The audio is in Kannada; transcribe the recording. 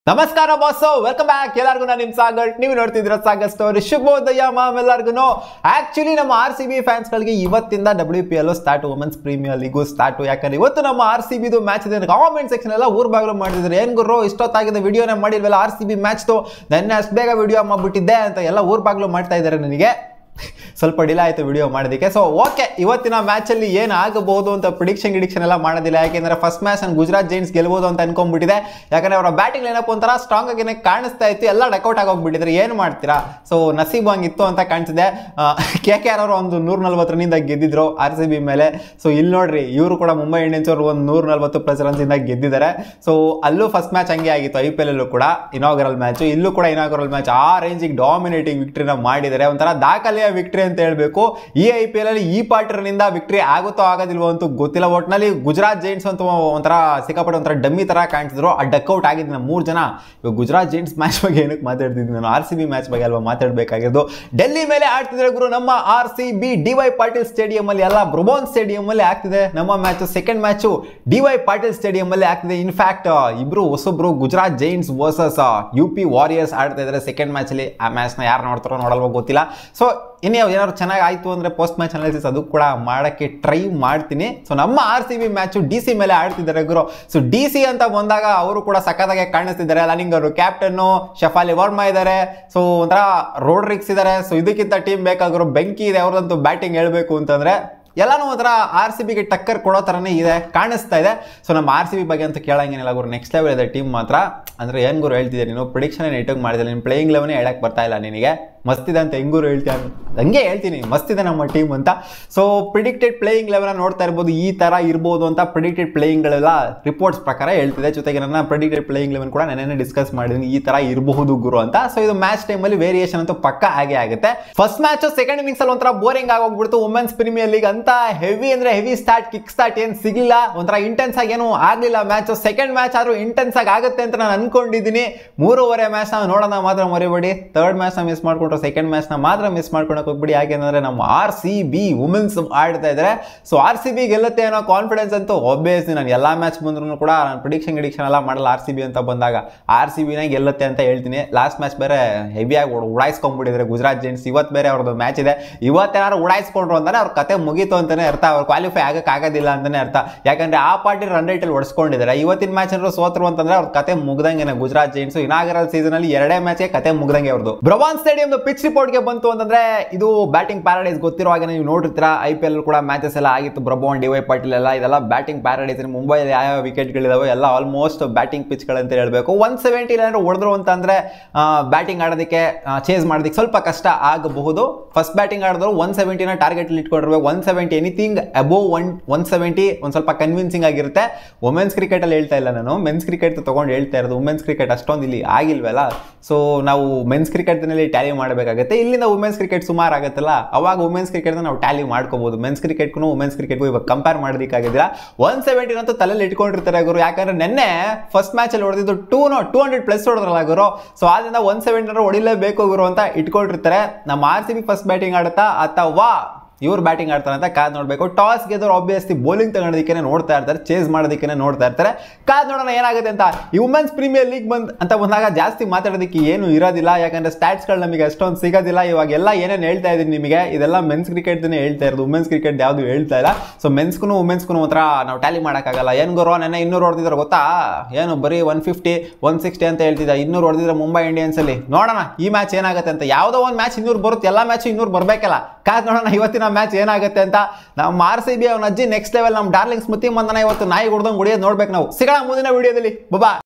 ನಮಸ್ಕಾರ ಬಾಸು ವೆಲ್ಕಮ್ ಬ್ಯಾಕ್ ಎಲ್ಲರಿಗೂ ನಾನು ನಿಮ್ ಸಾಗರ್ ನೀವು ನೋಡ್ತಿದ್ದೀರ ಸಾಗರ್ ಸ್ಟೋರಿ ಶುಭೋದಯ ಮಾಮ್ ಎಲ್ಲರಿಗೂ ಆಕ್ಚುಲಿ ನಮ್ಮ ಆರ್ ಸಿ ಬಿ ಫ್ಯಾನ್ಸ್ಗಳಿಗೆ ಇವತ್ತಿಂದ W P L start women's premier league start ಯಾಕಂದ್ರೆ ಇವತ್ತು ನಮ್ಮ ಆರ್ ಸಿ ಬಿದು ಮ್ಯಾಚ್ ಇದೆ ಕಾಮೆಂಟ್ ಸೆಕ್ಷನ್ ಎಲ್ಲ ಊರ್ ಬಾಗಿಲು ಮಾಡಿದ್ರೆ ಏನ್ ಗುರು ಇಷ್ಟೊತ್ತಾಗಿದೆ ವಿಡಿಯೋನೇ ಮಾಡಿಲ್ವಲ್ಲ ಆರ್ ಸಿ ಬಿ ಮ್ಯಾಚ್ದು ನೆನ್ನೆ ಅಷ್ಟು ಬೇಗ ವಿಡಿಯೋ ಮಾಡ್ಬಿಟ್ಟಿದ್ದೆ ಅಂತ ಎಲ್ಲ ಊರ್ ಬಾಗಿಲು ಮಾಡ್ತಾ ಇದ್ದಾರೆ ನನಗೆ ಸ್ವಲ್ಪ ಡಿಲೇ ಆಯಿತು ವಿಡಿಯೋ ಮಾಡೋದಕ್ಕೆ ಸೊ ಓಕೆ ಇವತ್ತಿನ ಮ್ಯಾಚಲ್ಲಿ ಏನು ಆಗಬಹುದು ಅಂತ ಪ್ರಿಡಿಕ್ಷನ್ ಗಿಡಿಕ್ಷನ್ ಎಲ್ಲ ಮಾಡೋದಿಲ್ಲ ಯಾಕೆಂದ್ರೆ ಫಸ್ಟ್ ಮ್ಯಾಚ್ ನಾನು ಗುಜರಾತ್ ಜೈನ್ಸ್ ಗೆಲ್ಬೋದು ಅಂತ ಅನ್ಕೊಂಡ್ಬಿಟ್ಟಿದೆ ಯಾಕಂದ್ರೆ ಅವರ ಬ್ಯಾಟಿಂಗ್ ಏನಪ್ಪ ಒಂಥರ ಸ್ಟ್ರಾಂಗ್ ಆಗಿ ಕಾಣಿಸ್ತಾ ಇತ್ತು ಎಲ್ಲ ಡಕೌಟ್ ಆಗೋಗ್ಬಿಟ್ಟಿದ್ರೆ ಏನು ಮಾಡ್ತೀರಾ ಸೊ ನಸೀಬ್ ಹಂಗಿತ್ತು ಅಂತ ಕಾಣಿಸಿದೆ ಕೆ ಕೆ ಆರ್ ಅವರು ಒಂದು ನೂರ ನಲ್ವತ್ತು ರನ್ನಿಂದ ಗೆದ್ದಿದ್ರು ಆರ್ ಸಿ ಬಿ ಮೇಲೆ ಸೊ ಇಲ್ಲಿ ನೋಡ್ರಿ ಇವರು ಕೂಡ ಮುಂಬೈ ಇಂಡಿಯನ್ಸ್ ಅವರು ಒಂದು ನೂರ ನಲ್ವತ್ತು ಪ್ಲಸ್ ರನ್ಸಿಂದ ಗೆದ್ದಿದ್ದಾರೆ ಸೊ ಅಲ್ಲೂ ಫಸ್ಟ್ ಮ್ಯಾಚ್ ಹಂಗೆ ಆಗಿತ್ತು ಐ ಪಿ ಎಲ್ ಅಲ್ಲೂ ಕೂಡ ಇನಾಗರಲ್ ಮ್ಯಾಚ್ ಇಲ್ಲೂ ಕೂಡ ಇನಾಗರಲ್ ಮ್ಯಾಚ್ ಆ ರೇಂಜಿಗೆ ಡಾಮಿನೇಟಿಂಗ್ ವಿಕ್ಟ್ರಿನ ಮಾಡಿದ್ದಾರೆ ಒಂಥರ ದಾಖಲೆಯ ವಿಕ್ಟ್ರಿ ಅಂತ ಹೇಳ್ಬೇಕು ಈ ಐ ಪಿ ಎಲ್ ಅಲ್ಲಿ ಈ ಪಾರ್ಟರ್ನಿಂದ ವಿಕ್ಟ್ರಿ ಆಗುತ್ತೋ ಆಗೋದಿಲ್ವೋ ಅಂತೂ ಗೊತ್ತಿಲ್ಲ ಒಟ್ಟಿನಲ್ಲಿ ಗುಜರಾತ್ ಜೈಂಟ್ಸ್ ಅಂತೂ ಒಂಥರ ಸಿಕ್ಕಾಪಟ್ಟೆ ಒಂಥರ ಡಮ್ಮಿ ತರ ಕಾಣಿಸಿದ್ರು ಆ ಡಕ್ಔಟ್ ಆಗಿದ್ದು ನಮ್ಮ ಮೂರು ಜನ ಇವಾಗ ಗುಜರಾತ್ ಜೈಂಟ್ಸ್ ಮ್ಯಾಚ್ ಬಗ್ಗೆ ಏನಕ್ಕೆ ಮಾತಾಡ್ತಿದ್ದೀನಿ ನಾನು ಆರ್ ಸಿ ಬಿ ಮ್ಯಾಚ್ ಬಗ್ಗೆ ಅಲ್ವಾ ಮಾತಾಡಬೇಕಾಗಿದ್ದು ಡೆಲ್ಲಿ ಮೇಲೆ ಆಡ್ತಿದ್ರೆ ಗುರು ನಮ್ಮ R C B D Y Patil stadium ಅಲ್ಲಿ ಅಲ್ಲ ಬ್ರುಬೋನ್ ಸ್ಟೇಡಿಯಂ ಅಲ್ಲಿ ಆಗ್ತಿದೆ ನಮ್ಮ match second match D Y Patil stadium ಅಲ್ಲಿ ಆಗ್ತಿದೆ ಇನ್ಫ್ಯಾಕ್ಟ್ ಇಬ್ರು ಹೊಸಬ್ರು Gujarat giants versus U P warriors ಆಡ್ತಾ ಇದ್ದಾರೆ ಸೆಕೆಂಡ್ ಮ್ಯಾಚಲ್ಲಿ ಆ ಮ್ಯಾಚ್ನ ಯಾರು ನೋಡ್ತಾರೋ ನೋಡಲ್ವೋ ಗೊತ್ತಿಲ್ಲ ಸೊ ಇನ್ನು ಏನಾದ್ರು ಚೆನ್ನಾಗಿ ಆಯಿತು ಅಂದರೆ ಪೋಸ್ಟ್ ಮ್ಯಾಚ್ ಅನಾಲಿಸಿಸ್ ಅದು ಕೂಡ ಮಾಡೋಕ್ಕೆ ಟ್ರೈ ಮಾಡ್ತೀನಿ ಸೊ ನಮ್ಮ R C B match D C ಮೇಲೆ ಆಡ್ತಿದ್ದಾರೆ ಗುರು ಸೊ ಡಿ ಸಿ ಅಂತ ಬಂದಾಗ ಅವರು ಕೂಡ ಸಖತ್ತಾಗಿ ಕಾಣಿಸ್ತಿದ್ದಾರೆ ಲನಿಂಗ್ ಅವರು ಕ್ಯಾಪ್ಟನ್ನು ಶಫಾಲಿ ವರ್ಮಾ ಇದ್ದಾರೆ ಸೊ ಒಂಥರ ರೋಡ್ ರಿಕ್ಸ್ ಇದ್ದಾರೆ ಸೊ ಇದಕ್ಕಿಂತ ಟೀಮ್ ಬೇಕಾಗಿರೋ ಬೆಂಕಿ ಇದೆ ಅವ್ರದಂತೂ ಬ್ಯಾಟಿಂಗ್ ಹೇಳಬೇಕು ಅಂತಂದರೆ ಎಲ್ಲಾನು ಒಂಥರ ಆರ್ ಸಿ ಬಿಗೆ ಟಕ್ಕರ್ ಕೊಡೋ ಥರನೇ ಇದೆ ಕಾಣಿಸ್ತಾ ಇದೆ ಸೊ ನಮ್ಮ ಆರ್ ಸಿ ಬಿ ಬಗ್ಗೆ ಅಂತ ಕೇಳಂಗೇನಿಲ್ಲ ಗುರು ನೆಕ್ಸ್ಟ್ ಲೆವೆಲ್ ಇದೆ ಟೀಮ್ ಮಾತ್ರ ಅಂದರೆ ಏನು ಗುರು ಹೇಳ್ತಿದ್ದೆ ನೀನು ಪ್ರಿಡಿಕ್ಷನ್ ನೆಟ್ಟಿಗೆ ಮಾಡಿದ್ರೆ ನೀನು ಪ್ಲೇಯಿಂಗ್ ಲೆವೆನೇ ಹೇಳಕ್ಕೆ ಬರ್ತಾ ಇಲ್ಲ ನಿನಗೆ ಮಸ್ತಿದೆ ಅಂತ ಹೆಂಗೂರು ಹೇಳ್ತೀಯ ಹಂಗೆ ಹೇಳ್ತೀನಿ ಮಸ್ತಿದೆ ನಮ್ಮ ಟೀಮ್ ಅಂತ ಸೊ ಪ್ರಿಡಿಕ್ಟೆಡ್ ಪ್ಲೇಯಿಂಗ್ ಲೆವೆನ್ ನೋಡ್ತಾ ಇರ್ಬೋದು ಈ ಥರ ಇರ್ಬೋದು ಅಂತ ಪ್ರಿಡಿಕ್ಟೆಡ್ ಪ್ಲೇಯಿಂಗ್ಗಳೆಲ್ಲ ರಿಪೋರ್ಟ್ಸ್ ಪ್ರಕಾರ ಹೇಳ್ತಿದೆ ಜೊತೆಗೆ ನನ್ನ ಪ್ರಿಡಿಕ್ಟೆಡ್ ಪ್ಲೇಯಿಂಗ್ ಲೆವೆನ್ ಕೂಡ ನೆನ್ನೆ ಡಿಸ್ಕಸ್ ಮಾಡಿದ್ದೀನಿ ಈ ಥರ ಇರಬಹುದು ಗುರು ಅಂತ ಸೊ ಇದು ಮ್ಯಾಚ್ ಟೈಮಲ್ಲಿ ವೇರಿಯೇಷನ್ ಅಂತೂ ಪಕ್ಕ ಹಾಗೆ ಆಗುತ್ತೆ ಫಸ್ಟ್ ಮ್ಯಾಚ್ ಸೆಕೆಂಡ್ ಇನ್ನಿಂಗ್ಸ್ ಅಲ್ಲಿ ಒಂಥರ ಬೋರಿಂಗ್ ಆಗೋಗ್ಬಿಡ್ತು ವುಮೆನ್ಸ್ ಪ್ರೀಮಿಯರ್ ಲೀಗ್ ಅಂತ ಹೆವಿ ಅಂದ್ರೆ ಹೆವಿ ಸ್ಟಾರ್ಟ್ ಕಿಕ್ ಸ್ಟಾರ್ಟ್ ಏನು ಸಿಗಲಿಲ್ಲ ಒಂಥರ ಇಂಟೆನ್ಸ್ ಆಗಿ ಏನು ಆಗಲಿಲ್ಲ ಮ್ಯಾಚ್ ಸೆಕೆಂಡ್ ಮ್ಯಾಚ್ ಆದ್ರೂ ಇಂಟೆನ್ಸ್ ಆಗಿ ಆಗುತ್ತೆ ಅಂತ ನಾನು ಅನ್ಕೊಂಡಿದ್ದೀನಿ ಮೂರುವರೆ ಮ್ಯಾಚ್ ನಾವು ನೋಡೋಣ ಮಾತ್ರ ಮರಿಬೇಡಿ ಥರ್ಡ್ ಮ್ಯಾಚ್ ನ ಮಿಸ್ ಮಾಡ್ಕೊಂಡ್ರೆ ಸೆಕೆಂಡ್ ಮ್ಯಾಚ್ ನ ಮಾತ್ರ ಮಿಸ್ ಮಾಡ್ಕೊಳಕ್ ಹೋಗ್ಬಿಡಿ ಯಾಕೆಂದ್ರೆ ನಮ್ಮ ಆರ್ ಸಿ ಬಿ ವುಮೆನ್ಸ್ ಆಡ್ತಾ ಇದ್ದಾರೆ ಸೊ ಆರ್ ಸಿ ಬಿ ಗೆಲ್ಲುತ್ತೆ ಅನ್ನೋ ಕಾನ್ಫಿಡೆನ್ಸ್ ಅಂತೂ ಒಬ್ಬಿಯಸ್ಲಿ ನಾನು ಎಲ್ಲ ಮ್ಯಾಚ್ ಬಂದ್ರು ಕೂಡ ನಾನು ಪ್ರಿಡಿಕ್ಷನ್ ಗಿಡಿಕ್ಷನ್ ಎಲ್ಲ ಮಾಡಲ್ಲ ಆರ್ ಸಿ ಬಿ ಅಂತ ಬಂದಾಗ ಆರ್ ಸಿ ಬಿನ ಗೆಲ್ಲುತ್ತೆ ಅಂತ ಹೇಳ್ತೀನಿ ಲಾಸ್ಟ್ ಮ್ಯಾಚ್ ಬೇರೆ ಹೆವಿಯಾಗಿ ಉಡಾಯಿಸ್ಕೊಂಡ್ಬಿಟ್ಟಿದ್ರೆ ಗುಜರಾತ್ ಜೆಂಟ್ಸ್ ಇವತ್ತು ಬೇರೆ ಅವ್ರದ್ದು ಮ್ಯಾಚ್ ಇದೆ ಇವತ್ತೇನಾದ್ರು ಉಡಾಯಿಸ್ಕೊಂಡ್ರು ಅಂತಾನೆ ಅವ್ರ ಕತೆ ಮುಗೀತು ಅಂತಾನೆ ಅರ್ಥ ಅವ್ರು ಕ್ವಾಲಿಫೈ ಆಗಕ್ಕೆ ಆಗೋದಿಲ್ಲ ಅಂತಾನೆ ಅರ್ಥ ಯಾಕಂದ್ರೆ ಆ ಪಾರ್ಟಿ ರನ್ ರೇಟಲ್ಲಿ ಹೊಡ್ಸ್ಕೊಂಡಿದ್ದಾರೆ ಇವತ್ತಿನ ಮ್ಯಾಚ್ ಏನಾದ್ರು ಸೋತ್ರು ಅಂತಂದ್ರೆ ಅವ್ರ ಕತೆ ಮುಗ್ದಂಗೆ ಗುಜರಾತ್ ಜೈನ್ಸ್ ಇನಾಗರಲ್ ಸೀಸನ್ ಅಲ್ಲಿ ಎರಡೇ ಮ್ಯಾಚ್ಗೆ ಕತೆ ಮುಗ್ದಂಗೆ ಅವ್ರದ್ದು ಬ್ರವಾನ್ ಸ್ಟೇಡಿಯಂ ಪಿಚ್ ರಿಪೋರ್ಟ್ಗೆ ಬಂತು ಅಂತಂದ್ರೆ ಇದು ಬ್ಯಾಟಿಂಗ್ ಪ್ಯಾರಡೈಸ್ ಗೊತ್ತಿರೋ ಹಾಗೆ ನೀವು ನೋಡಿರ್ತೀರಾ ಐ ಪಿ ಎಲ್ ಕೂಡ ಮ್ಯಾಚಸ್ ಎಲ್ಲ ಆಗಿತ್ತು ಬ್ರಬೋನ್ ಡಿ ವೈ ಪಾಟೀಲ್ ಎಲ್ಲ ಇದೆಲ್ಲ ಬ್ಯಾಟಿಂಗ್ ಪ್ಯಾರಡೈಸ್ ಮುಂಬೈಲಿ ಯಾವ ವಿಕೆಟ್ಗಳಿದಾವೆ ಎಲ್ಲ ಆಲ್ಮೋಸ್ಟ್ ಬ್ಯಾಟಿಂಗ್ ಪಿಚ್ಗಳಂತ ಹೇಳ್ಬೇಕು ಒನ್ ಸೆವೆಂಟಿ ಏನಾದ್ರು ಹೊಡೆದ್ರು ಅಂತಂದ್ರೆ ಬ್ಯಾಟಿಂಗ್ ಆಡೋದಕ್ಕೆ ಚೇಸ್ ಮಾಡೋದಕ್ಕೆ ಸ್ವಲ್ಪ ಕಷ್ಟ ಆಗಬಹುದು ಫಸ್ಟ್ ಬ್ಯಾಟಿಂಗ್ ಆಡಿದ್ರು ಒನ್ ಸೆವೆಂಟಿನ ಟಾರ್ಗೆಟ್ ಇಟ್ಕೊಂಡಿರ್ಬೇಕು one seventy anything above one one seventy ಒಂದು ಸ್ವಲ್ಪ ಕನ್ವಿನ್ಸಿಂಗ್ ಆಗಿರುತ್ತೆ ವುಮೆನ್ಸ್ ಕ್ರಿಕೆಟಲ್ಲಿ ಹೇಳ್ತಾ ಇಲ್ಲ ನಾನು ಮೆನ್ಸ್ ಕ್ರಿಕೆಟ್ ತೊಗೊಂಡು ಹೇಳ್ತಾ ಇರೋದು ವುಮೆನ್ಸ್ ಕ್ರಿಕೆಟ್ ಅಷ್ಟೊಂದು ಇಲ್ಲಿ ಆಗಿಲ್ವಲ್ಲ ಸೊ ನಾವು ಮೆನ್ಸ್ ಕ್ರಿಕೆಟ್ನಲ್ಲಿ ಟ್ಯಾಲಿ ಮಾಡಬೇಕಾಗುತ್ತೆ ಇಲ್ಲಿಂದ ವುಮೆನ್ಸ್ ಕ್ರಿಕೆಟ್ ಸುಮಾರು ಆಗುತ್ತಲ್ಲ ಅವಾಗ ವುಮೆನ್ಸ್ ಕ್ರಿಕೆಟ್ನ ನಾವು ಟ್ಯಾಲಿ ಮಾಡ್ಕೋಬಹುದು ಮೆನ್ಸ್ ಕ್ರಿಕೆಟ್ಗೂ ವುಮೆನ್ಸ್ ಕ್ರಿಕೆಟ್ಗೂ ಇವಾಗ ಕಂಪೇರ್ ಮಾಡೋದಕ್ಕಾಗಿದ್ದಿಲ್ಲ ಒನ್ ಸೆವೆಂಟಿನ ಅಂತೂ ತಲೆಯಲ್ಲಿ ಇಟ್ಕೊಂಡಿರ್ತಾರೆ ಗುರು ಯಾಕಂದ್ರೆ ನಿನ್ನೆ ಫಸ್ಟ್ ಮ್ಯಾಚಲ್ಲಿ ಹೊಡೆದಿದ್ದು two no two hundred plus ಹೊಡೆದ್ರಲ್ಲ ಗುರು ಸೊ ಆದ್ರಿಂದ ಒನ್ ಸೆವೆಂಟಿ ಹೊಡಿಲೇಬೇಕು ಗುರು ಅಂತ ಇಟ್ಕೊಂಡಿರ್ತಾರೆ ನಮ್ಮ R C B first batting ಆಡುತ್ತಾ ಅಥವಾ ಇವ್ರು ಬ್ಯಾಟಿಂಗ್ ಆಡ್ತಾರೆ ಅಂತ ಕಾದ್ ನೋಡಬೇಕು ಟಾಸ್ ಗೆದ್ದವ್ರು ಆಬ್ವಿಯಸ್ಲಿ ಬೌಲಿಂಗ್ ತಗೊಳೋದಕ್ಕೆ ನೋಡ್ತಾ ಇರ್ತಾರೆ ಚೇಸ್ ಮಾಡೋದಕ್ಕೆ ನೋಡ್ತಾ ಇರ್ತಾರೆ ಕಾದ್ ನೋಡೋಣ ಏನಾಗುತ್ತೆ ಅಂತ ಈ ವುಮೆನ್ಸ್ ಪ್ರೀಮಿಯರ್ ಲೀಗ್ ಬಂದ್ ಅಂತ ಬಂದಾಗ ಜಾಸ್ತಿ ಮಾತಾಡೋದಕ್ಕೆ ಏನು ಇರೋದಿಲ್ಲ ಯಾಕಂದ್ರೆ ಸ್ಟ್ಯಾಟ್ಸ್ಗಳು ನಮಗೆ ಅಷ್ಟೊಂದು ಸಿಗೋದಿಲ್ಲ ಇವಾಗೆಲ್ಲ ಏನೇನು ಹೇಳ್ತಾ ಇದ್ದೀನಿ ನಿಮಗೆ ಇದೆಲ್ಲ ಮೆನ್ಸ್ ಕ್ರಿಕೆಟ್ನೇ ಹೇಳ್ತಾ ಇರೋದು ವುಮೆನ್ಸ್ ಕ್ರಿಕೆಟ್ ಯಾವುದು ಹೇಳ್ತಾ ಇಲ್ಲ ಸೊ ಮೆನ್ಸ್ಗೂ ವುಮೆನ್ಸ್ಗೂ ಒಂಥರ ನಾವು ಟ್ಯಾಲಿ ಮಾಡೋಕ್ಕಾಗಲ್ಲ ಏನು ಗುರು ನೆನ್ನೆ ಇನ್ನೂರು ಹೊಡೆದಿದ್ರು ಗೊತ್ತಾ ಏನು ಬರೀ ಒನ್ ಫಿಫ್ಟಿ ಒನ್ ಸಿಕ್ಸ್ಟಿ ಅಂತ ಹೇಳ್ತಿದ್ದ ಇನ್ನೂರು ಹೊಡೆದಿದ್ರೆ ಮುಂಬೈ ಇಂಡಿಯನ್ಸಲ್ಲಿ ನೋಡೋಣ ಈ ಮ್ಯಾಚ್ ಏನಾಗುತ್ತೆ ಅಂತ ಯಾವುದೋ ಒಂದು ಮ್ಯಾಚ್ ಇನ್ನೂರು ಬರುತ್ತೆ ಎಲ್ಲ ಮ್ಯಾಚ್ ಇನ್ನೂರು ಬರಬೇಕಲ್ಲ ಕಾದ್ ನೋಡೋಣ ಇವತ್ತಿನ ಮ್ಯಾಚ್ ಏನಾಗುತ್ತೆ ಅಂತ ನಮ್ಮ ಆರ್ ಸಿ ಬಿ ಅವ್ನ ಅಜ್ಜಿ ನೆಕ್ಸ್ಟ್ ಲೆವೆಲ್ ನಮ್ಮ ಡಾರ್ಲಿಂಗ್ ಸ್ಮೃತಿ ಮಂದನ ಇವತ್ತು ನಾಯಿ ಹೊಡೆದಂಗೆ ಹೊಡಿಯೋದು ನೋಡ್ಬೇಕು ನಾವು ಸಿಗೋಣ ಮುಂದಿನ ವಿಡಿಯೋದಲ್ಲಿ ಬಬಾ